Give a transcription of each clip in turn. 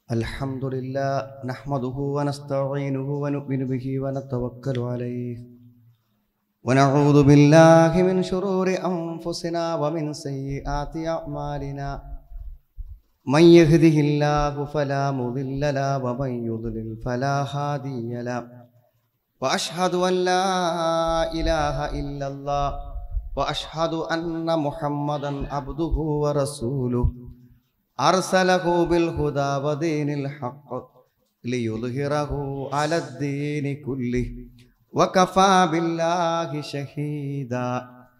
الحمد لله نحمده ونستعينه ونؤمن به ونتوكل عليه ونعوذ بالله من شرور أنفسنا ومن سيئات أعمالنا من يهده الله فلا مضل له ومن يضلل فلا هادي له وأشهد أن لا إله إلا الله وأشهد أن محمدا عبده ورسوله أرسله بالهدى ودين الحق ليظهره على الدين كله وكفى بالله شهيدا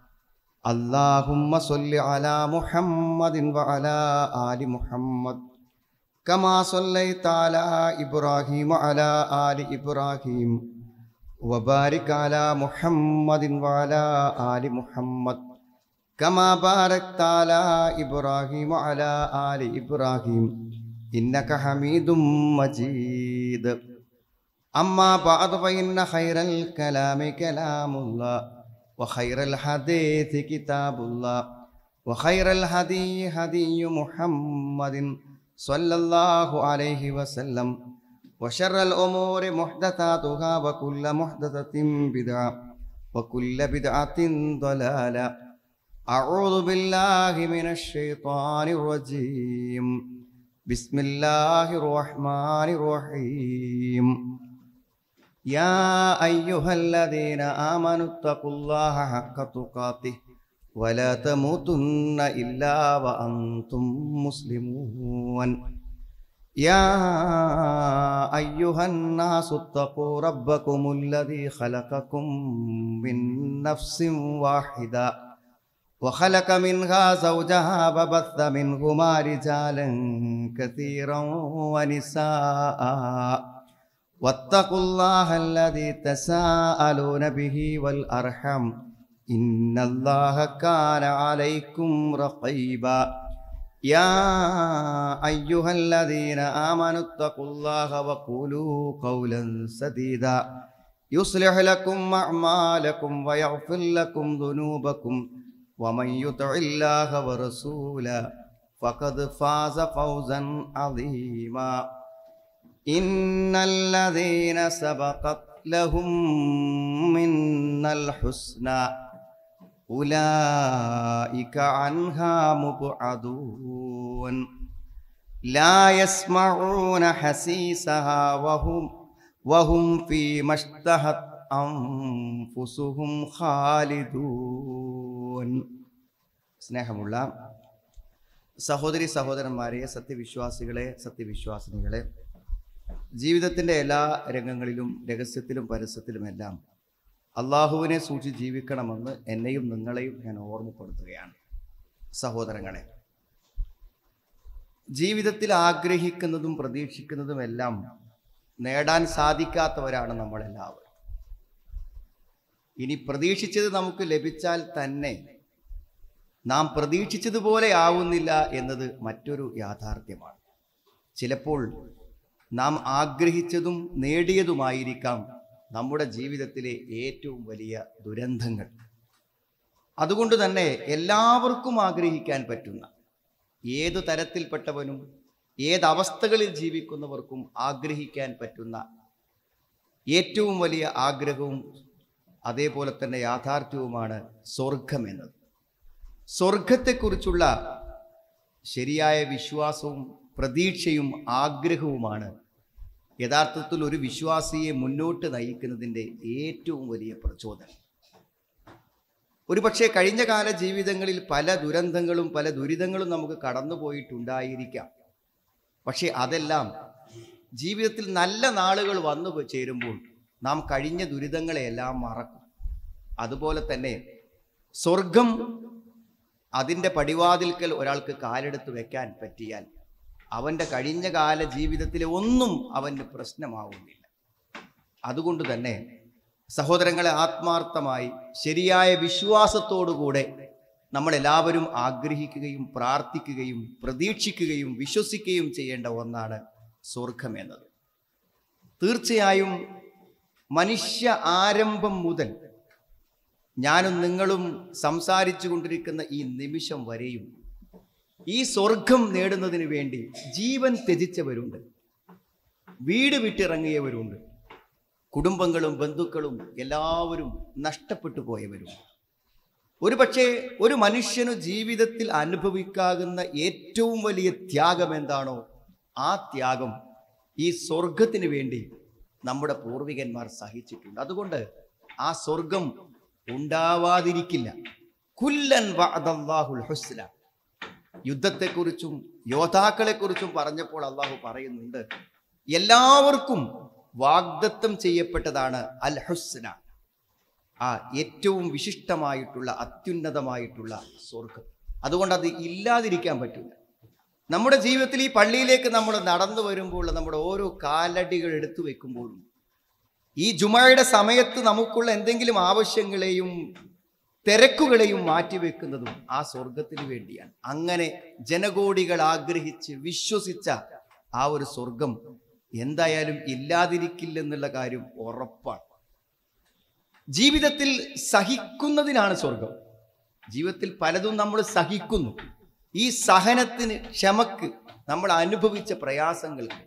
اللهم صل على محمد وعلى آل محمد كما صليت على إبراهيم وعلى آل إبراهيم وبارك على محمد وعلى آل محمد كما باركت على إبراهيم وعلى آل إبراهيم إنك حميد مجيد أما بعد فإن خير الكلام كلام الله وخير الحديث كتاب الله وخير الهدي هدي محمد صلى الله عليه وسلم وشر الأمور محدثاتها وكل محدثة بدعة وكل بدعة ضلالة أعوذ بالله من الشيطان الرجيم بسم الله الرحمن الرحيم يا أيها الذين آمنوا اتقوا الله حق تقاته ولا تموتن إلا وأنتم مسلمون يا أيها الناس اتقوا ربكم الذي خلقكم من نفس واحدة وخلق منها زوجها وبث منهما رجالا كثيرا ونساء واتقوا الله الذي تساءلون به والأرحم إن الله كان عليكم رقيبا يا أيها الذين آمنوا اتقوا الله وقولوا قولا سديدا يصلح لكم أعمالكم ويغفر لكم ذنوبكم ومن يطع الله ورسوله فقد فاز فوزا عظيما إن الذين سبقت لهم من الحسنى أولئك عنها مبعدون لا يسمعون حسيسها وهم وهم فيما اشتهت أنفسهم خالدون സ്നേഹമുള്ള സഹോദരി സഹോദരന്മാരെ സത്യവിശ്വാസികളെ സത്യവിശ്വാസിനികളെ ജീവിതത്തിൻ്റെ എല്ലാ രംഗങ്ങളിലും രഹസ്യത്തിലും പരസ്യത്തിലുമെല്ലാം അള്ളാഹുവിനെ സൂക്ഷിച്ച് ജീവിക്കണമെന്ന് എന്നെയും നിങ്ങളെയും ഞാൻ ഓർമ്മപ്പെടുത്തുകയാണ് സഹോദരങ്ങളെ ജീവിതത്തിൽ ആഗ്രഹിക്കുന്നതും പ്രതീക്ഷിക്കുന്നതുമെല്ലാം നേടാൻ സാധിക്കാത്തവരാണ് നമ്മളെല്ലാവരും ഇനി പ്രതീക്ഷിച്ചത് നമുക്ക് ലഭിച്ചാൽ തന്നെ നാം പ്രതീക്ഷിച്ചതുപോലെ ആവുന്നില്ല എന്നത് മറ്റൊരു യാഥാർത്ഥ്യമാണ് ചിലപ്പോൾ നാം ആഗ്രഹിച്ചതും നേടിയതുമായിരിക്കാം നമ്മുടെ ജീവിതത്തിലെ ഏറ്റവും വലിയ ദുരന്തങ്ങൾ അതുകൊണ്ട് തന്നെ എല്ലാവർക്കും ആഗ്രഹിക്കാൻ പറ്റുന്ന ഏതു തരത്തിൽപ്പെട്ടവനും ഏതവസ്ഥകളിൽ ജീവിക്കുന്നവർക്കും ആഗ്രഹിക്കാൻ പറ്റുന്ന ഏറ്റവും വലിയ ആഗ്രഹവും അതേപോലെ തന്നെ യാഥാർത്ഥ്യവുമാണ് സ്വർഗം എന്നത് സ്വർഗത്തെക്കുറിച്ചുള്ള ശരിയായ വിശ്വാസവും പ്രതീക്ഷയും ആഗ്രഹവുമാണ് യഥാർത്ഥത്തിൽ ഒരു വിശ്വാസിയെ മുന്നോട്ട് നയിക്കുന്നതിൻ്റെ ഏറ്റവും വലിയ പ്രചോദനം ഒരുപക്ഷെ കഴിഞ്ഞ കാല ജീവിതങ്ങളിൽ പല ദുരന്തങ്ങളും പല ദുരിതങ്ങളും നമുക്ക് കടന്നുപോയിട്ടുണ്ടായിരിക്കാം പക്ഷേ അതെല്ലാം ജീവിതത്തിൽ നല്ല നാളുകൾ വന്നു ചേരുമ്പോൾ നാം കഴിഞ്ഞ ദുരിതങ്ങളെയെല്ലാം മറക്കും അതുപോലെ തന്നെ സ്വർഗം അതിൻ്റെ പടിവാതിൽക്കൽ ഒരാൾക്ക് കാലെടുത്ത് വെക്കാൻ പറ്റിയാൽ അവൻ്റെ കഴിഞ്ഞ കാല ജീവിതത്തിലെ ഒന്നും അവന് പ്രശ്നമാവുന്നില്ല അതുകൊണ്ട് തന്നെ സഹോദരങ്ങളെ ആത്മാർത്ഥമായി ശരിയായ വിശ്വാസത്തോടുകൂടെ നമ്മളെല്ലാവരും ആഗ്രഹിക്കുകയും പ്രാർത്ഥിക്കുകയും പ്രതീക്ഷിക്കുകയും വിശ്വസിക്കുകയും ചെയ്യേണ്ട ഒന്നാണ് സ്വർഗം എന്നത് തീർച്ചയായും മനുഷ്യ ആരംഭം മുതൽ ഞാനും നിങ്ങളും സംസാരിച്ചു കൊണ്ടിരിക്കുന്ന ഈ നിമിഷം വരെയും ഈ സ്വർഗം നേടുന്നതിന് വേണ്ടി ജീവൻ ത്യജിച്ചവരുണ്ട് വീട് വിട്ടിറങ്ങിയവരുണ്ട് കുടുംബങ്ങളും ബന്ധുക്കളും എല്ലാവരും നഷ്ടപ്പെട്ടു പോയവരും ഒരുപക്ഷെ ഒരു മനുഷ്യനു ജീവിതത്തിൽ അനുഭവിക്കാകുന്ന ഏറ്റവും വലിയ ത്യാഗം എന്താണോ ആ ത്യാഗം ഈ സ്വർഗത്തിന് വേണ്ടി നമ്മുടെ പൂർവികന്മാർ സഹിച്ചിട്ടുണ്ട് അതുകൊണ്ട് ആ സ്വർഗം ഉണ്ടാവാതിരിക്കില്ല കുല്ലൻ വഅദല്ലാഹുൽ ഹുസ്ന യുദ്ധത്തെക്കുറിച്ചും യോദ്ധാക്കളെക്കുറിച്ചും പറഞ്ഞപ്പോൾ അള്ളാഹു പറയുന്നുണ്ട് എല്ലാവർക്കും വാഗ്ദത്തം ചെയ്യപ്പെട്ടതാണ് അൽ ഹുസ്ന ആ ഏറ്റവും വിശിഷ്ടമായിട്ടുള്ള അത്യുന്നതമായിട്ടുള്ള സ്വർഗം അതുകൊണ്ട് അത് ഇല്ലാതിരിക്കാൻ പറ്റില്ല നമ്മുടെ ജീവിതത്തിൽ ഈ പള്ളിയിലേക്ക് നമ്മൾ നടന്നു വരുമ്പോൾ നമ്മുടെ ഓരോ കാലടികൾ എടുത്തു വെക്കുമ്പോഴും ഈ ജുമയുടെ സമയത്ത് നമുക്കുള്ള എന്തെങ്കിലും ആവശ്യങ്ങളെയും തിരക്കുകളെയും മാറ്റിവെക്കുന്നതും ആ സ്വർഗത്തിന് വേണ്ടിയാണ് അങ്ങനെ ജനകോടികൾ ആഗ്രഹിച്ച് വിശ്വസിച്ച ആ ഒരു സ്വർഗം എന്തായാലും ഇല്ലാതിരിക്കില്ലെന്നുള്ള കാര്യം ഉറപ്പാണ് ജീവിതത്തിൽ സഹിക്കുന്നതിനാണ് സ്വർഗം ജീവിതത്തിൽ പലതും നമ്മൾ സഹിക്കുന്നു ഈ സഹനത്തിന് ക്ഷമക്ക് നമ്മൾ അനുഭവിച്ച പ്രയാസങ്ങൾക്ക്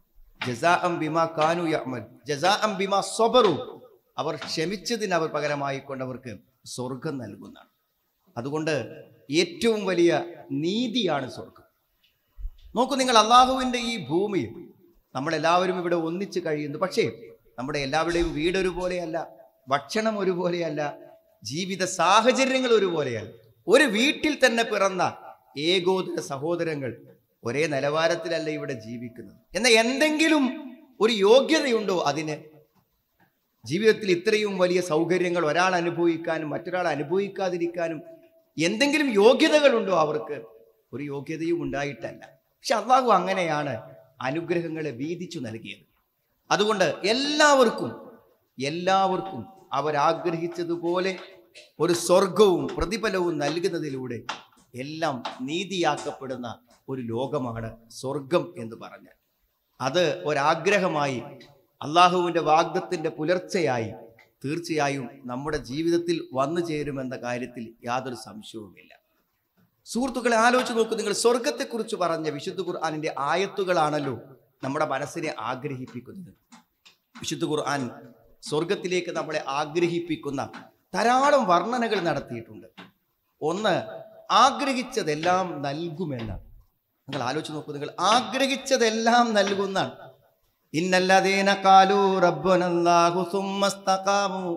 ജസാ അം ബിമ കാനു യഅമൽ ജസാ അം ബിമ സ്വബറു അവർ ക്ഷമിച്ചതിന് അവർ പകരമായി കൊണ്ടവർക്ക് സ്വർഗം നൽകുന്നതാണ് അതുകൊണ്ട് ഏറ്റവും വലിയ നീതിയാണ് സ്വർഗം നോക്കൂ നിങ്ങൾ അള്ളാഹുവിൻ്റെ ഈ ഭൂമിയിൽ നമ്മളെല്ലാവരും ഇവിടെ ഒന്നിച്ച് കഴിയുന്നു പക്ഷേ നമ്മുടെ എല്ലാവരുടെയും വീട് ഒരുപോലെയല്ല ഭക്ഷണം ഒരുപോലെയല്ല ജീവിത സാഹചര്യങ്ങൾ ഒരുപോലെയല്ല ഒരു വീട്ടിൽ തന്നെ പിറന്ന ഏകോദര സഹോദരങ്ങൾ ഒരേ നിലവാരത്തിലല്ല ഇവിടെ ജീവിക്കുന്നത് എന്നാൽ എന്തെങ്കിലും ഒരു യോഗ്യതയുണ്ടോ അതിന് ജീവിതത്തിൽ ഇത്രയും വലിയ സൗകര്യങ്ങൾ ഒരാൾ അനുഭവിക്കാനും മറ്റൊരാൾ അനുഭവിക്കാതിരിക്കാനും എന്തെങ്കിലും യോഗ്യതകളുണ്ടോ അവർക്ക് ഒരു യോഗ്യതയും ഉണ്ടായിട്ടല്ല പക്ഷെ അള്ളാഹു അങ്ങനെയാണ് അനുഗ്രഹങ്ങളെ വീതിച്ചു നൽകിയത് അതുകൊണ്ട് എല്ലാവർക്കും എല്ലാവർക്കും അവരാഗ്രഹിച്ചതുപോലെ ഒരു സ്വർഗവും പ്രതിഫലവും നൽകുന്നതിലൂടെ എല്ലാം നീതിയാക്കപ്പെടുന്ന ഒരു ലോകമാണ് സ്വർഗം എന്ന് പറഞ്ഞാൽ അത് ഒരാഗ്രഹമായി അള്ളാഹുവിൻ്റെ വാഗ്ദത്തിൻ്റെ പുലർച്ചയായി തീർച്ചയായും നമ്മുടെ ജീവിതത്തിൽ വന്നു ചേരുമെന്ന കാര്യത്തിൽ യാതൊരു സംശയവുമില്ല സുഹൃത്തുക്കളെ ആലോചിച്ച് നോക്കൂ നിങ്ങൾ സ്വർഗത്തെക്കുറിച്ച് പറഞ്ഞ വിശുദ്ധ ഖുർആാനിൻ്റെ ആയത്തുകളാണല്ലോ നമ്മുടെ മനസ്സിനെ ആഗ്രഹിപ്പിക്കുന്നത് വിശുദ്ധ ഖുർആൻ സ്വർഗത്തിലേക്ക് നമ്മളെ ആഗ്രഹിപ്പിക്കുന്ന ധാരാളം വർണ്ണനകൾ നടത്തിയിട്ടുണ്ട് ഒന്ന് ആഗ്രഹിച്ചതെല്ലാം നൽകുമെന്നാണ് നിങ്ങൾ ആലോചിച്ച് നോക്കൂ നിങ്ങൾ ആഗ്രഹിച്ചതെല്ലാം നൽകുന്നാണ് ഇന്നല്ലതീന കാലു റബ്ബുനല്ലാഹു സുമ്മസ്തഖാമു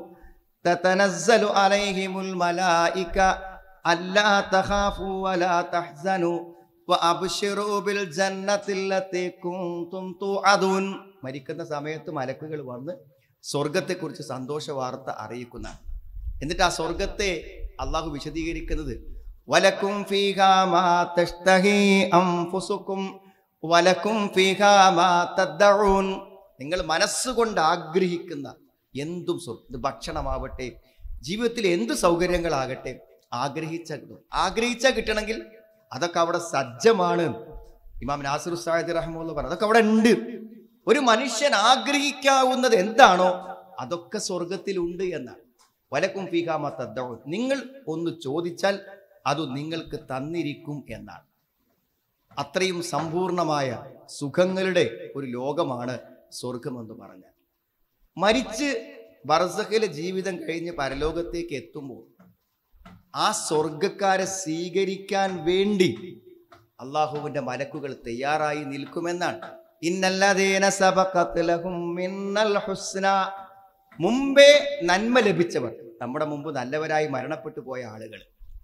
തതനസ്സലു അലൈഹിമുൽ മലായിക അല്ലാ തഖാഫു വലാ തഹ്സനു വഅബ്ശിറൂ ബിൽ ജന്നത്തില്ലത്തി കുൻതും തുഅദൂൻ മരിക്കുന്ന സമയത്ത് മലക്കുകൾ വന്ന് സ്വർഗത്തെക്കുറിച്ച് സന്തോഷ വാർത്ത അറിയിക്കുന്നതാണ് എന്നിട്ട് ആ സ്വർഗത്തെ അള്ളാഹു വിശദീകരിക്കുന്നത് വലക്കും ഫീഹാ മാ തഷ്തഹി അൻഫുസുക്കും വലക്കും ഫീഹാ മാ തദ്ദഊൻ നിങ്ങൾ മനസ്സുകൊണ്ട് ആഗ്രഹിക്കുന്ന എന്തും സ്വ- ഇത് ഭക്ഷണമാവട്ടെ ജീവിതത്തിൽ എന്ത് സൗകര്യങ്ങളാകട്ടെ ആഗ്രഹിച്ച ആഗ്രഹിച്ച കിട്ടണമെങ്കിൽ അതൊക്കെ അവിടെ സജ്ജമാണ് ഇമാം നാസിർ സാഹിദ് റഹ്മുള്ള പറഞ്ഞു അതൊക്കെ അവിടെ ഉണ്ട് ഒരു മനുഷ്യൻ ആഗ്രഹിക്കാവുന്നത് എന്താണോ അതൊക്കെ സ്വർഗത്തിലുണ്ട് എന്നാണ് വലക്കും ഫീഹാമ തദ്ദഊൻ നിങ്ങൾ ഒന്ന് ചോദിച്ചാൽ അത് നിങ്ങൾക്ക് തന്നിരിക്കും എന്നാണ് അത്രയും സമ്പൂർണമായ സുഖങ്ങളുടെ ഒരു ലോകമാണ് സ്വർഗമെന്ന് പറഞ്ഞാൽ മരിച്ച് ബർസഖിലെ ജീവിതം കഴിഞ്ഞ് പരലോകത്തേക്ക് എത്തുമ്പോൾ ആ സ്വർഗക്കാരെ സ്വീകരിക്കാൻ വേണ്ടി അള്ളാഹുവിന്റെ മലക്കുകൾ തയ്യാറായി നിൽക്കുമെന്നാണ് ഇന്നല്ലതേന സബഖത്ത് ലഹും മിന്നൽ ഹുസ്ന മുമ്പേ നന്മ ലഭിച്ചവർ നമ്മുടെ മുമ്പ് നല്ലവരായി മരണപ്പെട്ടു പോയ ആളുകൾ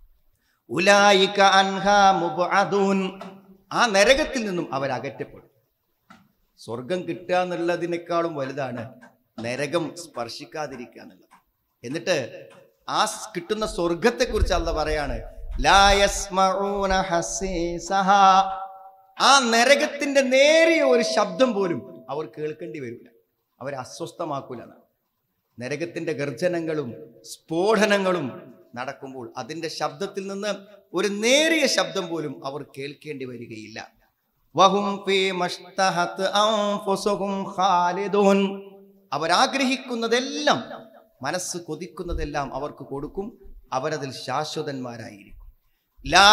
ഉലായിക അൻഹാ മുബ്അദൂൻ ആ നരകത്തിൽ നിന്നും അവർ അകറ്റപ്പെടും സ്വർഗം കിട്ടുക എന്നുള്ളതിനേക്കാളും വലുതാണ് നരകം സ്പർശിക്കാതിരിക്കുക എന്നുള്ളത് എന്നിട്ട് ആ സ് കിട്ടുന്ന സ്വർഗത്തെക്കുറിച്ച് അല്ല പറയാണ് ലാ യസ്മഊന ഹസീസഹാ. ആ നരകത്തിന്റെ നേരിയ ഒരു ശബ്ദം പോലും അവർ കേൾക്കേണ്ടി വരില്ല അവരെ അസ്വസ്ഥമാക്കൂല എന്നാണ് നരകത്തിന്റെ ഗർജനങ്ങളും സ്ഫോടനങ്ങളും നടക്കുമ്പോൾ അതിന്റെ ശബ്ദത്തിൽ നിന്ന് ഒരു നേരിയ ശബ്ദം പോലും അവർ കേൾക്കേണ്ടി വരികയില്ല വഹും ഫീ മഷ്തഹത്ത് അൻഫുസുഹും ഖാലിദൂൻ അവരാഗ്രഹിക്കുന്നതെല്ലാം മനസ്സ് കൊതിക്കുന്നതെല്ലാം അവർക്ക് കൊടുക്കും അവരതിൽ ശാശ്വതന്മാരായിരിക്കും ലാ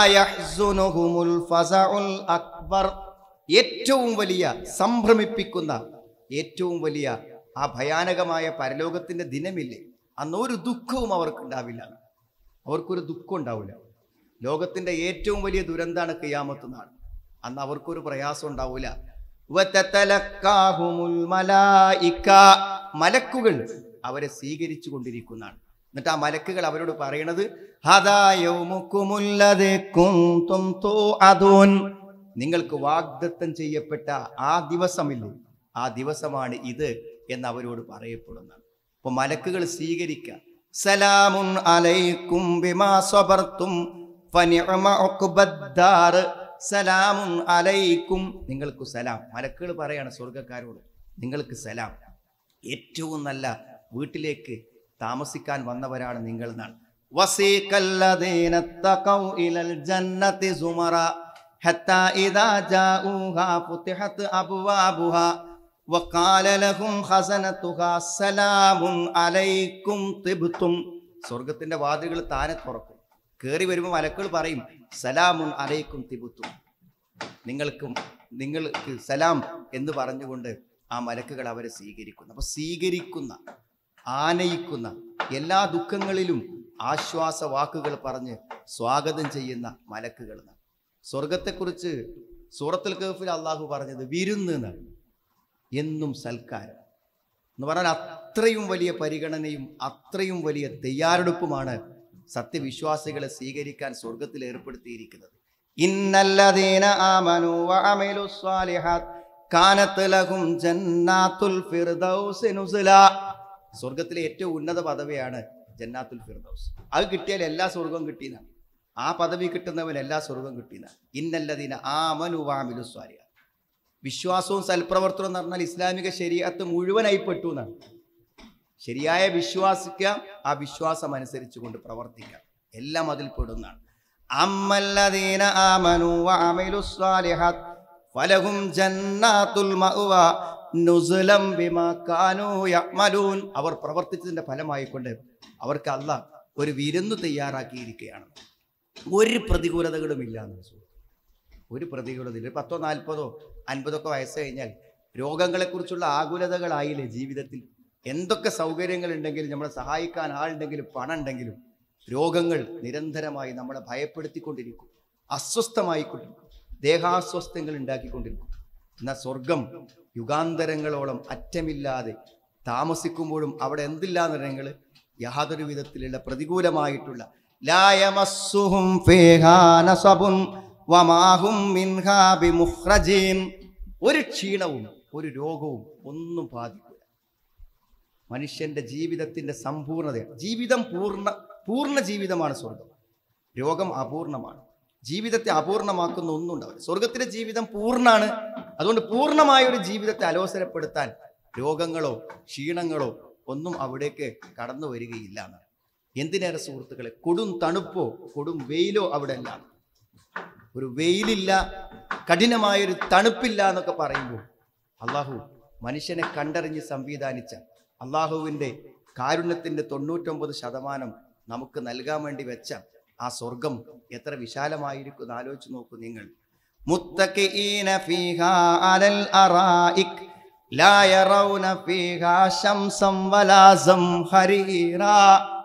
യഹ്സുനുഹുമുൽ ഫസഉൽ അക്ബർ ഏറ്റവും വലിയ സംഭ്രമിപ്പിക്കുന്ന ഏറ്റവും വലിയ ആ ഭയാനകമായ പരലോകത്തിന്റെ ദിനമില്ലേ അന്ന് ഒരു ദുഃഖവും അവർക്കുണ്ടാവില്ല അവർക്കൊരു ദുഃഖം ഉണ്ടാവില്ല ലോകത്തിന്റെ ഏറ്റവും വലിയ ദുരന്താണ് കിയാമത്ത് നാൾ അന്ന് അവർക്കൊരു പ്രയാസം ഉണ്ടാവില്ല വതതലക്കാഹുമുൽ മലായിക. മലക്കുകൾ അവരെ സ്വീകരിച്ചു കൊണ്ടിരിക്കുന്നതാണ് എന്നിട്ട് ആ മലക്കുകൾ അവരോട് പറയണത് "ഹദാ യൗമുക്കുമുല്ലദീ കുന്തും തുഅദൂൻ." നിങ്ങൾക്ക് വാഗ്ദത്തം ചെയ്യപ്പെട്ട ആ ദിവസമില്ലേ ആ ദിവസമാണ് ഇത് എന്ന് അവരോട് പറയപ്പെടുന്നതാണ് അപ്പൊ മലക്കുകൾ സ്വീകരിക്കുക സലാമുൻ അലൈക്കും ബിമാ സ്വബർത്തും ഫനിഅമ ഉഖ്ബദ്ദാർ സലാമുൻ അലൈക്കും നിങ്ങൾക്ക് സലാം മലക്കുകൾ പറയാണ് സ്വർഗക്കാരോട് നിങ്ങൾക്ക് സലാം ഏറ്റവും നല്ല വീട്ടിലേക്ക് താമസിക്കാൻ വന്നവരാണ് നിങ്ങൾ എന്നാണ് വസീഖല്ലദീന തഖൗ ഇലൽ ജന്നതി സുമറ ഹത്താ ഇദാ ജാഊഹാ ഫുതിഹത് അബ്വാബുഹാ وقال لهم خزنتها سلام عليكم طبتم സ്വർഗത്തിന്റെ വാതിലുകൾ താനെ തുറക്കും കയറി വരുമ്പോൾ മലക്കൾ പറയും സലാമുൻ അലൈക്കും തിബുത്തും നിങ്ങൾക്കും നിങ്ങൾക്ക് സലാം എന്ന് പറഞ്ഞുകൊണ്ട് ആ മലക്കുകൾ അവരെ സ്വീകരിക്കുന്നു അപ്പൊ സ്വീകരിക്കുന്ന ആനയിക്കുന്ന എല്ലാ ദുഃഖങ്ങളിലും ആശ്വാസ വാക്കുകൾ പറഞ്ഞ് സ്വാഗതം ചെയ്യുന്ന മലക്കുകൾ എന്നാണ് സ്വർഗത്തെക്കുറിച്ച് സൂറത്തുൽ കഹഫിൽ അള്ളാഹു പറഞ്ഞത് വിരുന്ന് എന്നാണ് എന്നും സൽക്കാരം എന്ന് പറഞ്ഞാൽ അത്രയും വലിയ പരിഗണനയും അത്രയും വലിയ തയ്യാറെടുപ്പുമാണ് സത്യവിശ്വാസികളെ സ്വീകരിക്കാൻ സ്വർഗത്തിൽ ഏർപ്പെടുത്തിയിരിക്കുന്നത് ഇന്നല്ലദീന ആമനു വഅമിലു സ്വാലിഹാത്ത് കാനത്ത് ലഹും ജന്നാത്തുൽ ഫിർദൗസ് നുസുല സ്വർഗത്തിലെ ഏറ്റവും ഉന്നത പദവിയാണ് ജന്നാത്തുൽ ഫിർദൗസ് അത് കിട്ടിയാൽ എല്ലാ സ്വർഗവും കിട്ടിയതാണ് ആ പദവി കിട്ടുന്നവൻ എല്ലാ സ്വർഗവും കിട്ടിയതാണ് ഇന്നല്ലദീന ആമനു വഅമിലു സ്വാലിഹാത്ത് വിശ്വാസവും സൽപ്രവർത്തനവും എന്ന് പറഞ്ഞാൽ ഇസ്ലാമിക ശരീരത്ത് മുഴുവനായി പെട്ടു എന്നാണ് ശരിയായ വിശ്വാസിക്കുക ആ വിശ്വാസം അനുസരിച്ച് കൊണ്ട് പ്രവർത്തിക്കുക എല്ലാം അതിൽ പെടുന്നതാണ് അമ്മല്ലദീന ആമനു വഅമിലു സ്വാലിഹാത്ത് ഫലഹും ജന്നാത്തുൽ മഅവ നുസുലം ബിമാ കാനൂ യഅമലൂൻ അവർ പ്രവർത്തിച്ചതിന്റെ ഫലമായിക്കൊണ്ട് അവർക്ക് അള്ളാഹ് ഒരു വിരുന്ന് തയ്യാറാക്കിയിരിക്കുകയാണ് ഒരു പ്രതികൂലതകളും ഇല്ല എന്ന് സുഹൃത്ത്. ഒരു പ്രതികൂലതയില്ല ഒരു പത്തോ നാൽപ്പതോ അൻപതൊക്കെ വയസ്സ് കഴിഞ്ഞാൽ രോഗങ്ങളെക്കുറിച്ചുള്ള ആകുലതകളായില്ലേ ജീവിതത്തിൽ എന്തൊക്കെ സൗകര്യങ്ങൾ ഉണ്ടെങ്കിലും നമ്മളെ സഹായിക്കാൻ ആളുണ്ടെങ്കിലും പണം ഉണ്ടെങ്കിലും രോഗങ്ങൾ നിരന്തരമായി നമ്മളെ ഭയപ്പെടുത്തിക്കൊണ്ടിരിക്കും അസ്വസ്ഥമായിക്കൊണ്ടിരിക്കും ദേഹാസ്വസ്ഥങ്ങൾ ഉണ്ടാക്കിക്കൊണ്ടിരിക്കും എന്നാൽ സ്വർഗം യുഗാന്തരങ്ങളോളം അറ്റമില്ലാതെ താമസിക്കുമ്പോഴും അവിടെ എന്തില്ലാ നിറങ്ങൾ യാതൊരു വിധത്തിലുള്ള പ്രതികൂലമായിട്ടുള്ള ലായമസ്സുഹും ഫീഹാ നസബുൻ വമാഹും മിൻഹാ ബിമുഖ്റജീൻ ഒരു ക്ഷീണവും ഒരു രോഗവും ഒന്നും ബാധിക്കില്ല മനുഷ്യന്റെ ജീവിതത്തിന്റെ സമ്പൂർണ്ണത ജീവിതം പൂർണ്ണ പൂർണ്ണ ജീവിതമാണ് സ്വർഗം രോഗം അപൂർണമാണ് ജീവിതത്തെ അപൂർണമാക്കുന്ന ഒന്നും ഉണ്ടാവില്ല സ്വർഗത്തിലെ ജീവിതം പൂർണ്ണാണ് അതുകൊണ്ട് പൂർണ്ണമായ ഒരു ജീവിതത്തെ അലോസരപ്പെടുത്താൻ രോഗങ്ങളോ ക്ഷീണങ്ങളോ ഒന്നും അവിടേക്ക് കടന്നു വരികയില്ല എന്നാണ് എന്തിനേറെ സുഹൃത്തുക്കളെ കൊടും തണുപ്പോ കൊടും വെയിലോ അവിടെ അല്ല ഒരു വെയിലില്ല കഠിനമായൊരു തണുപ്പില്ല എന്നൊക്കെ പറയുമ്പോൾ അള്ളാഹു മനുഷ്യനെ കണ്ടറിഞ്ഞ് സംവിധാനിച്ച അള്ളാഹുവിൻ്റെ കാരുണ്യത്തിൻ്റെ തൊണ്ണൂറ്റൊമ്പത് ശതമാനം നമുക്ക് നൽകാൻ വേണ്ടി വെച്ച ആ സ്വർഗം എത്ര വിശാലമായിരിക്കും എന്ന് ആലോചിച്ച് നോക്കൂ നിങ്ങൾ മുത്തഖിഈന ഫീഹാ അലൽ അറായിക് ലാ യറൗന ഫീഹാ ശംസം വലാ സംഹരീറാ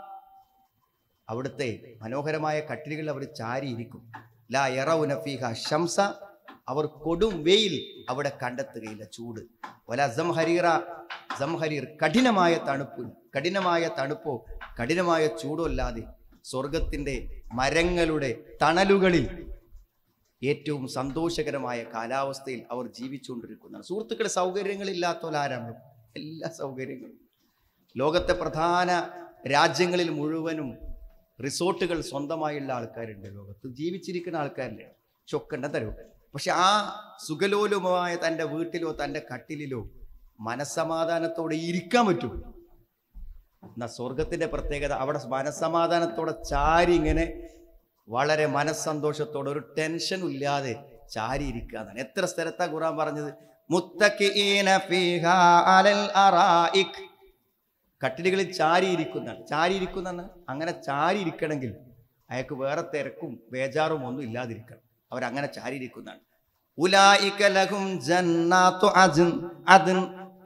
അവിടുത്തെ മനോഹരമായ കട്ടിലുകൾ അവർ ചാരിയിരിക്കും ലാ യറൗന ഫീഹ ശംസ അവർ കൊടും വെയിൽ അവിടെ കണ്ടെത്തുകയില്ല ചൂട് വല സംഹരീറ സംഹരീർ കഠിനമായ തണുപ്പ് കഠിനമായ തണുപ്പോ കഠിനമായ ചൂടോ അല്ലാതെ സ്വർഗത്തിന്റെ മരങ്ങളുടെ തണലുകളിൽ ഏറ്റവും സന്തോഷകരമായ കാലാവസ്ഥയിൽ അവർ ജീവിച്ചുകൊണ്ടിരിക്കുന്നതാണ് സുഹൃത്തുക്കളെ സൗകര്യങ്ങളില്ലാത്തവരാരാണ് എല്ലാ സൗകര്യങ്ങളും ലോകത്തെ പ്രധാന രാജ്യങ്ങളിൽ മുഴുവനും റിസോർട്ടുകൾ സ്വന്തമായുള്ള ആൾക്കാരുണ്ട് ലോകത്ത് ജീവിച്ചിരിക്കുന്ന ആൾക്കാരില്ലേ ചൊക്കണ്ട തരൂ പക്ഷെ ആ സുഖലോലുമായ തൻ്റെ വീട്ടിലോ തൻ്റെ കട്ടിലിലോ മനസ്സമാധാനത്തോടെ ഇരിക്കാൻ പറ്റും എന്നാ സ്വർഗത്തിന്റെ പ്രത്യേകത അവിടെ മനസ്സമാധാനത്തോടെ ചാരി ഇങ്ങനെ വളരെ മനസ്സന്തോഷത്തോടെ ഒരു ടെൻഷനും ഇല്ലാതെ ചാരി ഇരിക്കുക എന്നാണ് എത്ര സ്ഥലത്താ ഖുറാൻ പറഞ്ഞത് മുത്തഖിഈന ഫീഹാ അലൽ അറായിക് കട്ടിലുകളിൽ ചാരിയിരിക്കുന്നതാണ് ചാരിയിരിക്കുന്ന അങ്ങനെ ചാരിയിരിക്കണമെങ്കിൽ അയാൾക്ക് വേറെ തിരക്കും ബേജാറും ഒന്നും ഇല്ലാതിരിക്കണം അവരങ്ങനെ ചാരിയിരിക്കുന്നതാണ് ഉലായിക ലഹും ജന്നാത്തു അദ്ൻ അദ്ൻ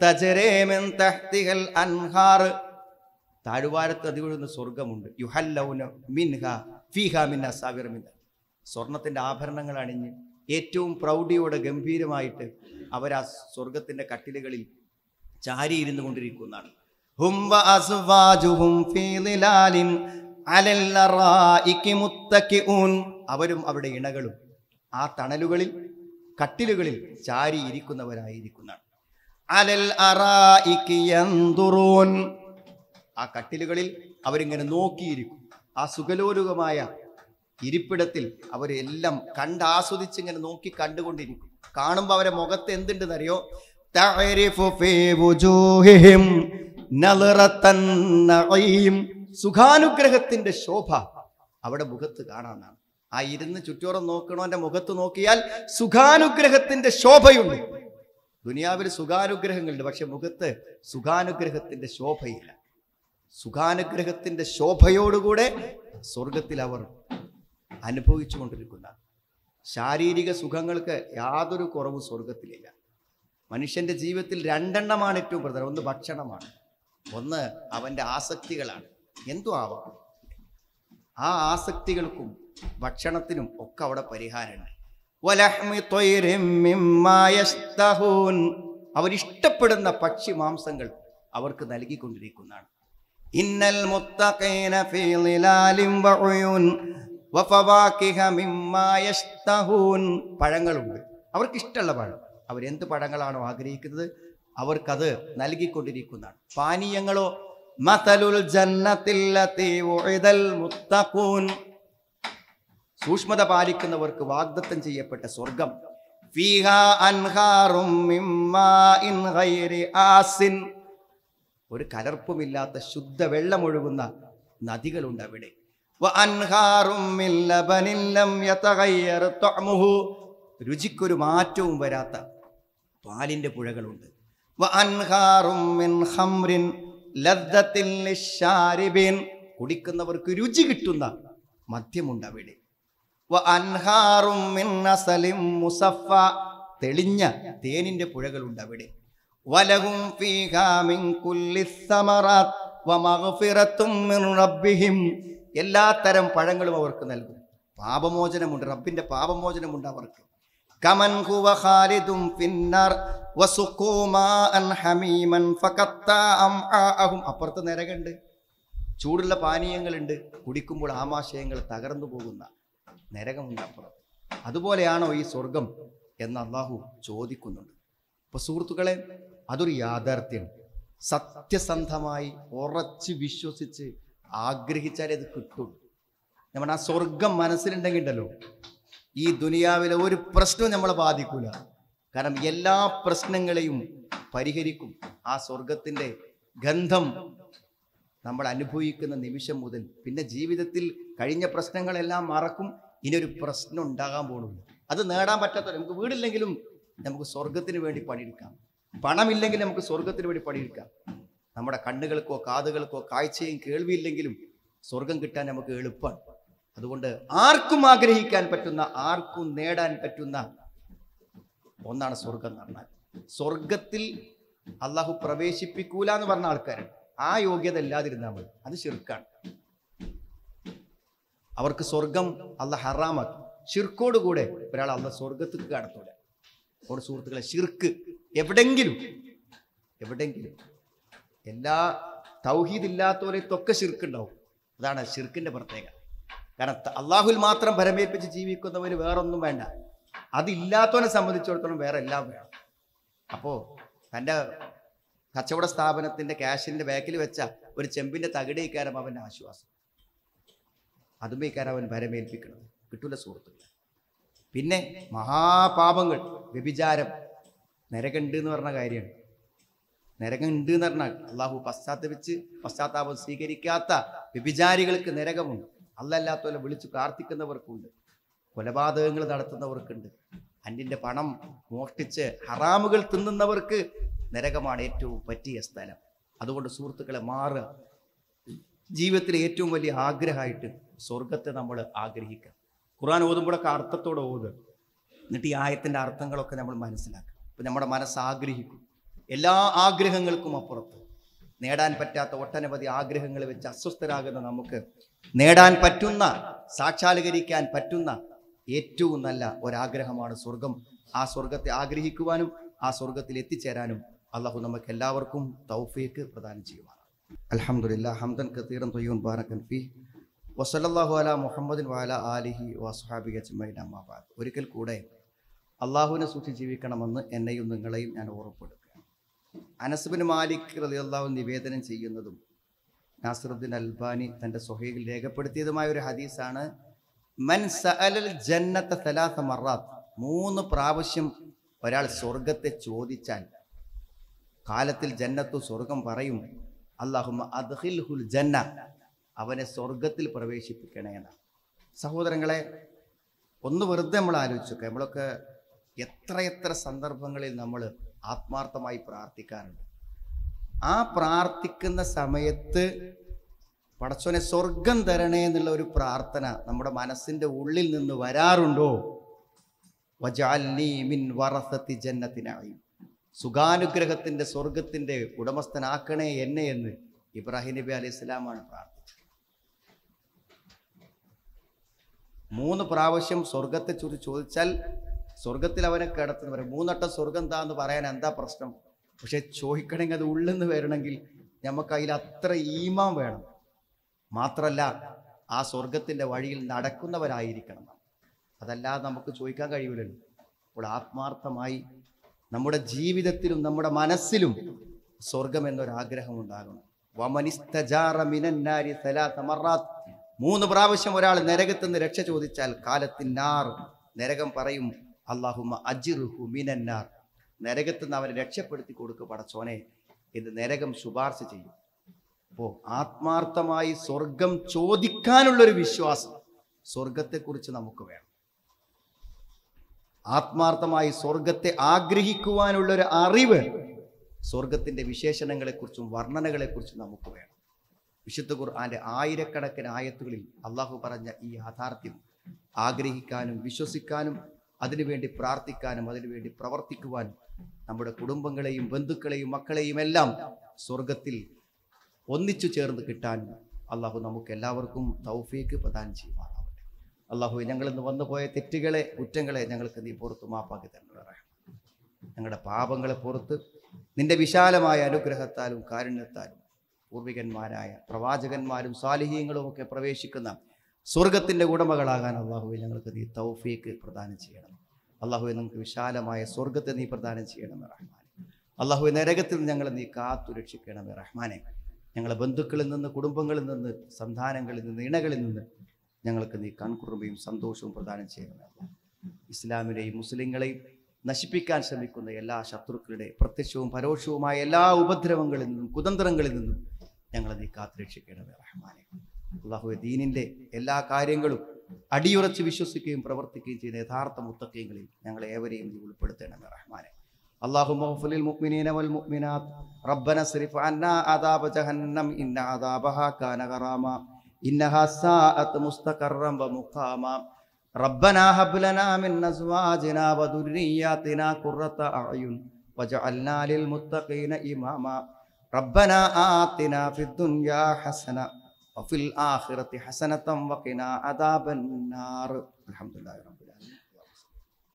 തജരേ മിൻ തഹ്തിഹൽ അൻഹാർ താഴ്വാരത്ത് അതിവഴുന്ന സ്വർഗമുണ്ട് യുഹല്ലൗന മിൻഹ ഫീഹ മിൻ അസാവിർ മിൻ സ്വർണത്തിന്റെ ആഭരണങ്ങൾ അണിഞ്ഞ് ഏറ്റവും പ്രൗഢിയോടെ ഗംഭീരമായിട്ട് അവർ ആ സ്വർഗത്തിന്റെ കട്ടിലുകളിൽ ചാരിയിരുന്നു കൊണ്ടിരിക്കുന്നതാണ് ഹും വ അസ്വാജുഹും ഫീ ളിലാലിൻ അലൽ അറായികി മുത്തക്കിഊൻ അവരും അവിടെ ഇണകളും ആ തണലുകളിൽ കട്ടിലുകളിൽ ചാരി ഇരിക്കുന്നവരായിരിക്കുന്നതാണ് അലൽ അറായികി യൻദുറൂൻ ആ കട്ടിലുകളിൽ അവരിങ്ങനെ നോക്കിയിരിക്കും ആ സുഖലോലുകമായ ഇരിപ്പിടത്തിൽ അവരെല്ലാം കണ്ടാസ്വദിച്ച് ഇങ്ങനെ നോക്കി കണ്ടുകൊണ്ടിരിക്കും കാണുമ്പോൾ അവരെ മുഖത്ത് എന്തുണ്ടെന്നറിയോ തഅരിഫു ഫീ വുജൂഹിഹിം നളറത്തൻ നഈം. സുഖാനുഗ്രഹത്തിന്റെ ശോഭ അവിടെ മുഖത്ത് കാണാനാണ് ആ ഇരുന്ന് ചുറ്റോറം നോക്കണോന്റെ മുഖത്ത് നോക്കിയാൽ സുഖാനുഗ്രഹത്തിന്റെ ശോഭയുണ്ട് ദുനിയാവിൽ സുഖാനുഗ്രഹങ്ങളുണ്ട് പക്ഷെ മുഖത്ത് സുഖാനുഗ്രഹത്തിന്റെ ശോഭയില്ല സുഖാനുഗ്രഹത്തിന്റെ ശോഭയോടുകൂടെ സ്വർഗത്തിൽ അവർ അനുഭവിച്ചു കൊണ്ടിരിക്കുന്ന ശാരീരിക സുഖങ്ങൾക്ക് യാതൊരു കുറവും സ്വർഗത്തിലില്ല മനുഷ്യന്റെ ജീവിതത്തിൽ രണ്ടെണ്ണമാണ് ഏറ്റവും പ്രധാനം ഒന്ന് ഭക്ഷണമാണ് ഒന്ന് അവന്റെ ആസക്തികളാണ് എന്തു ആവാം ആ ആസക്തികൾക്കും ഭക്ഷണത്തിനും ഒക്കെ അവിടെ പരിഹാരമുണ്ട് വലഹ്മി ത്വയ്രിൻ മിമ്മാ യശ്തഹൂൻ. അവരിഷ്ടപ്പെടുന്ന പക്ഷി മാംസങ്ങൾ അവർക്ക് നൽകിക്കൊണ്ടിരിക്കുന്നതാണ് ഇന്നൽ മുത്തഖീന ഫീ ളിലാലിൻ വഉയൂൻ വഫവാകിഹ മിമ്മാ യശ്തഹൂൻ. പഴങ്ങളുണ്ട് അവർക്ക് ഇഷ്ടമുള്ള പഴം അവരെന്ത് പഴങ്ങളാണോ ആഗ്രഹിക്കുന്നത് അവർക്കത് നൽകിക്കൊണ്ടിരിക്കുന്നതാണ് പാനീയങ്ങളോ മതലുൽ ജന്നത്തില്ലത്തി ഉഇദൽ മുത്തഖൂൻ സൂക്ഷ്മത പാലിക്കുന്നവർക്ക് വാഗ്ദത്തം ചെയ്യപ്പെട്ട സ്വർഗം ഫീഹ അൻഹാറും മിൻ മാഇൻ ഗൈരി ആസിൻ ഒരു കലർപ്പുമില്ലാത്ത ശുദ്ധ വെള്ളമൊഴുകുന്ന നദികളുണ്ട് അവിടെ വ അൻഹാറും മിൻ ലബനിൻ ലം യതഗയ്യർ തഅമുഹു രുചിക്കൊരു മാറ്റവും വരാത്ത പാലിന്റെ പുഴകളുണ്ട് വ അൻഹാറും മിൻ ഖംറിൻ ലദ്ദത്തിൻ ലിശ്ശാരിബീൻ കുടിക്കുന്നവർക്ക് രുചി കിട്ടുന്ന മദ്യമുണ്ട് അവിടെ വ അൻഹാറും മിൻ അസലിൻ മുസഫ തെളിഞ്ഞ തേനിന്റെ പുഴകളുണ്ട് അവിടെ വലഹും ഫീഹാ മിൻ കുല്ലി സമറാത്ത് വ മഗ്ഫിറത്തും മിൻ റബ്ബിഹിം എല്ലാ തരം പഴങ്ങളും അവർക്ക് നൽകും പാപമോചനമുണ്ട് റബ്ബിന്റെ പാപമോചനമുണ്ട് അവർക്ക് കമൻ ഹുവ ഖാലിദും ഫിന്നാർ വസുഖൂ മാഅൻ ഹമീമൻ ഫഖത്താ അംആഅഹും അപ്പുറത്ത് നരകമുണ്ട് ചൂടുള്ള പാനീയങ്ങളുണ്ട് കുടിക്കുമ്പോൾ ആമാശയങ്ങൾ തകർന്നു പോകുന്ന നരകമുണ്ട് അപ്പുറം അതുപോലെയാണോ ഈ സ്വർഗം എന്ന് അള്ളാഹു ചോദിക്കുന്നുണ്ട് അപ്പൊ സുഹൃത്തുക്കളെ അതൊരു യാഥാർത്ഥ്യം സത്യസന്ധമായി ഉറച്ച് വിശ്വസിച്ച് ആഗ്രഹിച്ചാലേ അത് കിട്ടുള്ളൂ നമ്മുടെ ആ സ്വർഗം മനസ്സിലുണ്ടെങ്കിൽ ഉണ്ടല്ലോ ഈ ദുനിയാവിലെ ഒരു പ്രശ്നവും നമ്മളെ ബാധിക്കൂല കാരണം എല്ലാ പ്രശ്നങ്ങളെയും പരിഹരിക്കും ആ സ്വർഗത്തിന്റെ ഗന്ധം നമ്മൾ അനുഭവിക്കുന്ന നിമിഷം മുതൽ പിന്നെ ജീവിതത്തിൽ കഴിഞ്ഞ പ്രശ്നങ്ങളെല്ലാം മറക്കും ഇനി ഒരു പ്രശ്നം ഉണ്ടാകാൻ പോകുന്നു അത് നേടാൻ പറ്റാത്ത നമുക്ക് വീടില്ലെങ്കിലും നമുക്ക് സ്വർഗത്തിന് വേണ്ടി പണിയെടുക്കാം പണമില്ലെങ്കിൽ നമുക്ക് സ്വർഗത്തിന് വേണ്ടി പണിയെടുക്കാം നമ്മുടെ കണ്ണുകൾക്കോ കാതുകൾക്കോ കാഴ്ചയും കേൾവിയില്ലെങ്കിലും സ്വർഗം കിട്ടാൻ നമുക്ക് എളുപ്പമാണ് അതുകൊണ്ട് ആർക്കും ആഗ്രഹിക്കാൻ പറ്റുന്ന ആർക്കും നേടാൻ പറ്റുന്ന ഒന്നാണ് സ്വർഗം എന്ന് പറഞ്ഞാൽ സ്വർഗത്തിൽ അള്ളാഹു പ്രവേശിപ്പിക്കൂല എന്ന് പറഞ്ഞ ആൾക്കാരുണ്ട് ആ യോഗ്യത ഇല്ലാതിരുന്നാൽ മതി അത് ശിർക്കാണ് അവർക്ക് സ്വർഗം അല്ല ഹറാമാക്കി ഷിർക്കോട് കൂടെ ഒരാൾ അല്ല സ്വർഗത്തേക്ക് കടത്തൂല അതുകൊണ്ട് സുഹൃത്തുക്കളെ ഷിർക്ക് എവിടെങ്കിലും എവിടെങ്കിലും എല്ലാ തൗഹീദ് ഇല്ലാത്തവരെത്തൊക്കെ ഷിർക്കുണ്ടാവും അതാണ് ഷിർക്കിന്റെ പ്രത്യേകത കാരണം ത- അള്ളാഹുൽ മാത്രം പരമേൽപ്പിച്ച് ജീവിക്കുന്നവന് വേറൊന്നും വേണ്ട അതില്ലാത്തവനെ സംബന്ധിച്ചിടത്തോളം വേറെ എല്ലാം വേണം അപ്പോൾ തൻ്റെ കച്ചവട സ്ഥാപനത്തിന്റെ ക്യാഷിന്റെ ബാക്കിൽ വെച്ച ഒരു ചെമ്പിന്റെ തകിടയിക്കാരം അവന്റെ ആശ്വാസം അതുമേക്കാരം അവൻ ഭരമേൽപ്പിക്കണം കിട്ടൂല സുഹൃത്തുക്കൾ പിന്നെ മഹാപാപങ്ങൾ വ്യഭിചാരം നരകണ്ട് എന്ന് പറഞ്ഞ കാര്യമാണ് നരകമുണ്ട് എന്ന് പറഞ്ഞാൽ അള്ളാഹു പശ്ചാത്തപിച്ച് പശ്ചാത്താപം സ്വീകരിക്കാത്ത വ്യഭിചാരികൾക്ക് നരകമുണ്ട് അല്ലല്ലാത്തവരെ വിളിച്ച് പ്രാർത്ഥിക്കുന്നവർക്കുണ്ട് കൊലപാതകങ്ങൾ നടത്തുന്നവർക്കുണ്ട് അന്യൻ്റെ പണം മോഷ്ടിച്ച് ഹറാമുകൾ തിന്നുന്നവർക്ക് നരകമാണ് ഏറ്റവും പറ്റിയ സ്ഥലം അതുകൊണ്ട് സുഹൃത്തുക്കളെ മാറുക ജീവിതത്തിലെ ഏറ്റവും വലിയ ആഗ്രഹമായിട്ട് സ്വർഗത്തെ നമ്മൾ ആഗ്രഹിക്കുക ഖുർആൻ ഓതുമ്പോഴൊക്കെ അർത്ഥത്തോടെ ഓതുക എന്നിട്ട് ഈ ആയത്തിൻ്റെ അർത്ഥങ്ങളൊക്കെ നമ്മൾ മനസ്സിലാക്കുക അപ്പം നമ്മുടെ മനസ്സ് ആഗ്രഹിക്കും എല്ലാ ആഗ്രഹങ്ങൾക്കും അപ്പുറത്ത് നേടാൻ പറ്റാത്ത ഒട്ടനവധി ആഗ്രഹങ്ങൾ വെച്ച് അസ്വസ്ഥരാകുന്ന നമുക്ക് നേടാൻ പറ്റുന്ന സാക്ഷാത്കരിക്കാൻ പറ്റുന്ന ഏറ്റവും നല്ല ഒരാഗ്രഹമാണ് സ്വർഗം ആ സ്വർഗത്തെ ആഗ്രഹിക്കുവാനും ആ സ്വർഗത്തിൽ എത്തിച്ചേരാനും അള്ളാഹു നമുക്ക് എല്ലാവർക്കും തൗഫീക്ക് പ്രദാനം ചെയ്യുവാണ് അൽഹംദുലില്ലാ ഹംദൻ കത്തീറൻ തൊയ്യൂൻ ബാറക്കൻ ഫി വസല്ലല്ലാഹു അല മുഹമ്മദിൻ വാല ആലിഹി വസ്ഹാബി അജ്മൈൻ അമ്മാബാദ് ഒരിക്കൽ കൂടെ അള്ളാഹുവിനെ സൂക്ഷിച്ച് ജീവിക്കണമെന്ന് എന്നെയും നിങ്ങളെയും ഞാൻ ഓർമ്മപ്പെടുത്തുകയാണ് അനസ്ബിൻ മാലിക് റളിയല്ലാഹു നിവേദനം ചെയ്യുന്നതും നാസിറുദ്ദീൻ അൽബാനി തൻ്റെ സ്വഹയിൽ രേഖപ്പെടുത്തിയതുമായ ഒരു ഹദീസാണ് മൻ സഅലൽ ജന്നത്ത സലാസ മറാത്ത് മൂന്ന് പ്രാവശ്യം ഒരാൾ സ്വർഗത്തെ ചോദിച്ചാൽ കാലത്തിൽ ജന്നത്തു സ്വർഗം പറയും അള്ളാഹുമ്മ അദ്ഖിൽഹുൽ ജന്ന അവനെ സ്വർഗത്തിൽ പ്രവേശിപ്പിക്കണേ എന്നാണ് സഹോദരങ്ങളെ ഒന്ന് വെറുതെ നമ്മൾ ആലോചിച്ചൊക്കെ നമ്മളൊക്കെ എത്രയെത്ര സന്ദർഭങ്ങളിൽ നമ്മൾ ആത്മാർത്ഥമായി പ്രാർത്ഥിക്കാറുണ്ട് ആ പ്രാർത്ഥിക്കുന്ന സമയത്ത് പടച്ചോനെ സ്വർഗം തരണേ എന്നുള്ള ഒരു പ്രാർത്ഥന നമ്മുടെ മനസ്സിൻ്റെ ഉള്ളിൽ നിന്ന് വരാറുണ്ടോ വജാൽനി മിൻ വറസത്തി ജന്നത്തിനായി സുഖാനുഗ്രഹത്തിൻ്റെ സ്വർഗത്തിൻ്റെ ഉടമസ്ഥനാക്കണേ എന്നെ എന്ന് ഇബ്രാഹിം നബി അലൈഹി സ്വലാമാണ് പ്രാർത്ഥിച്ചത് മൂന്ന് പ്രാവശ്യം സ്വർഗത്തെ ചുരി ചോദിച്ചാൽ സ്വർഗത്തിൽ അവനെ കിടത്തുന്നു പറയും മൂന്നട്ടം സ്വർഗം താന്ന് പറയാൻ എന്താ പ്രശ്നം പക്ഷെ ചോദിക്കണമെങ്കിൽ അത് ഉള്ളിൽ നിന്ന് വരണമെങ്കിൽ നമുക്ക് അതിൽ അത്ര ഈമാൻ വേണം മാത്രല്ല ആ സ്വർഗത്തിൻ്റെ വഴിയിൽ നടക്കുന്നവരായിരിക്കണം നാം. അതല്ലാതെ നമുക്ക് ചോദിക്കാൻ കഴിയില്ലല്ലോ അപ്പോൾ ആത്മാർത്ഥമായി നമ്മുടെ ജീവിതത്തിലും നമ്മുടെ മനസ്സിലും സ്വർഗം എന്നൊരാഗ്രഹം ഉണ്ടാകണം വമനിസ്തജാറ മിനന്നാരി സലാത്ത മറാത്ത് മൂന്ന് പ്രാവശ്യം ഒരാൾ നരകത്തിൽ നിന്ന് രക്ഷ ചോദിച്ചാൽ കാലത്തിനാർ നരകം പറയും അള്ളാഹുമ അജിറുഹു മിനന്നാർ നരകത്തിൽ നിന്ന് അവനെ രക്ഷപ്പെടുത്തി കൊടുക്കുക പടച്ചോനെ ഇത് നരകം ശുപാർശ ചെയ്യും അപ്പോൾ ആത്മാർത്ഥമായി സ്വർഗം ചോദിക്കാനുള്ളൊരു വിശ്വാസം സ്വർഗത്തെക്കുറിച്ച് നമുക്ക് വേണം ആത്മാർത്ഥമായി സ്വർഗത്തെ ആഗ്രഹിക്കുവാനുള്ളൊരു അറിവ് സ്വർഗത്തിൻ്റെ വിശേഷണങ്ങളെക്കുറിച്ചും വർണ്ണനകളെക്കുറിച്ചും നമുക്ക് വേണം വിശുദ്ധ ഖുർആന്റെ ആയിരക്കണക്കിന് ആയത്തുകളിൽ അള്ളാഹു പറഞ്ഞ ഈ യാഥാർത്ഥ്യം ആഗ്രഹിക്കാനും വിശ്വസിക്കാനും അതിനുവേണ്ടി പ്രാർത്ഥിക്കാനും അതിനുവേണ്ടി പ്രവർത്തിക്കുവാനും നമ്മുടെ കുടുംബങ്ങളെയും ബന്ധുക്കളെയും മക്കളെയും എല്ലാം സ്വർഗത്തിൽ ഒന്നിച്ചു ചേർന്ന് കിട്ടാൻ അള്ളാഹു നമുക്ക് എല്ലാവർക്കും തൗഫീക്ക് പ്രദാനം ചെയ്യുമാറാവട്ടെ അള്ളാഹു ഞങ്ങൾ ഇന്ന് വന്നുപോയ തെറ്റുകളെ കുറ്റങ്ങളെ ഞങ്ങൾക്ക് നീ പുറത്ത് മാപ്പാക്കി തരണേ ഞങ്ങളുടെ പാപങ്ങളെ പുറത്ത് നിന്റെ വിശാലമായ അനുഗ്രഹത്താലും കാരുണ്യത്താലും പൂർവികന്മാരായ പ്രവാചകന്മാരും സാലിഹീങ്ങളും ഒക്കെ പ്രവേശിക്കുന്ന സ്വർഗത്തിൻ്റെ ഉടമകളാകാൻ അള്ളാഹുവെ ഞങ്ങൾക്ക് നീ തൗഫീക്ക് പ്രദാനം ചെയ്യണം അള്ളാഹുവെ നമുക്ക് വിശാലമായ സ്വർഗത്തെ നീ പ്രദാനം ചെയ്യണമേ റഹ്മാനെ അള്ളാഹുവെ നരകത്തിൽ നിന്ന് ഞങ്ങളെ നീ കാത്തു രക്ഷിക്കണമേ റഹ്മാനെ ഞങ്ങളെ ബന്ധുക്കളിൽ നിന്ന് കുടുംബങ്ങളിൽ നിന്ന് സന്താനങ്ങളിൽ നിന്ന് ഇണകളിൽ നിന്ന് ഞങ്ങൾക്ക് നീ കൺകുറുമ്പയും സന്തോഷവും പ്രദാനം ചെയ്യണമേ അല്ലാ. ഇസ്ലാമിനെയും മുസ്ലിങ്ങളെയും നശിപ്പിക്കാൻ ശ്രമിക്കുന്ന എല്ലാ ശത്രുക്കളുടെ പ്രത്യക്ഷവും പരോക്ഷവുമായ എല്ലാ ഉപദ്രവങ്ങളിൽ നിന്നും കുതന്ത്രങ്ങളിൽ നിന്നും ഞങ്ങളെ നീ കാത്തുരക്ഷിക്കണമേ റഹ്മാനെ അള്ളാഹുവെ ദീനിൻ്റെ എല്ലാ കാര്യങ്ങളും അടിയുറച്ച് വിശ്വസിക്കുകയും പ്രവർത്തിക്കുകയും ചെയ്യുന്ന യഥാർത്ഥ മുത്തക്കയങ്ങളിൽ ഞങ്ങളെ ഏവരെയും നീ ഉൾപ്പെടുത്തണമേ റഹ്മാനെ اللهم اغفر للمؤمنين والمؤمنات ربنا اصرف عنا عذاب جهنم إن عذابها كان غراما إنها ساءت مستقرا ومقاما ربنا هب لنا من أزواجنا وذرياتنا قرة أعين وجعلنا للمتقين إماما ربنا آتنا في الدنيا حسنة وفي الآخرة حسنة وقنا عذاب النار الحمد لله رب